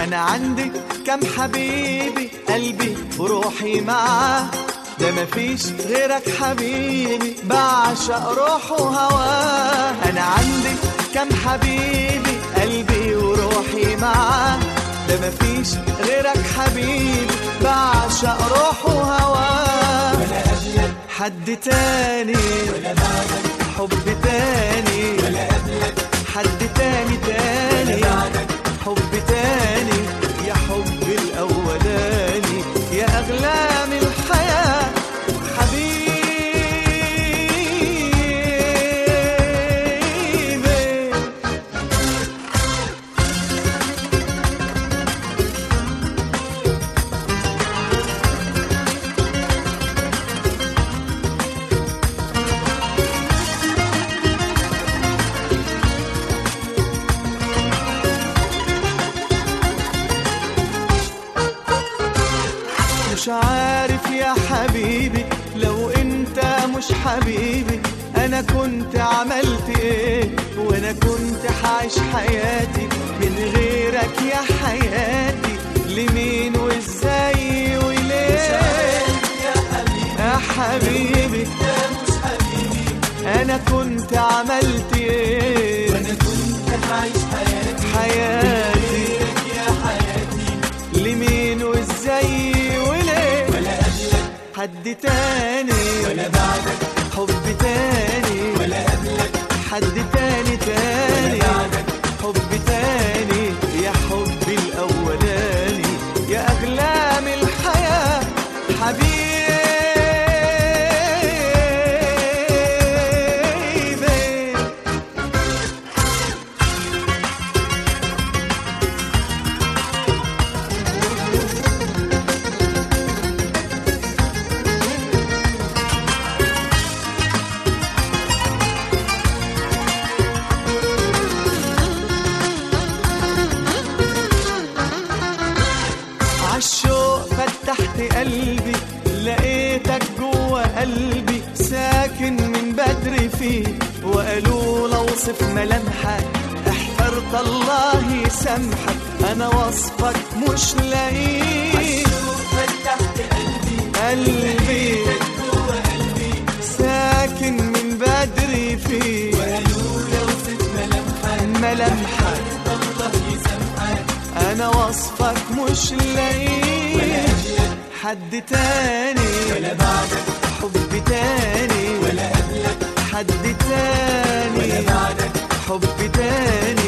انا عندي كم حبيبي قلبي وروحي معاه ده مفيش غيرك حبيبي بعشق روح وهواه انا عندي كم حبيبي قلبي وروحي معاه ده مفيش غيرك حبيبي بعشق روح وهواه ولا قبلك حد تاني ولا بعدك حب تاني ولا قبلك حد تاني تاني ولا بعدك حب تاني يا حب الأولاني يا أغلى من الحياة حبيبي مش عارف يا حبيبي لو انت مش حبيبي انا كنت عملت ايه وانا كنت حعيش حياتي من غيرك يا حياتي لمين وازاي وليه يا حبيبي يا حبيبي انت مش حبيبي انا كنت عملت ايه وانا كنت عايش حياتي حياتي غيرك يا حياتي لمين وازاي وليه ولا قبلك حد تاني ولا بعدك حب تاني ولا قبلك حد تاني تاني ولا بعدك حب تاني يا حبي الأولاني يا أغلى من الحياة حبيبي عالشوق فتحت قلبي لقيتك جوا قلبي ساكن من بدري فيه وقالوا لو اوصف ملامحك احترت الله يسامحك انا وصفك مش لاقيه فتحت قلبي قلبي جوه قلبي ساكن من بدري فيه وقالوا لو ست ملامحك ملامحك الله يسامحك انا وصفك مش ولا لاقيه قبلك حد تاني ولا بعدك حب تاني ولا قبلك حد تاني ولا بعدك حب تاني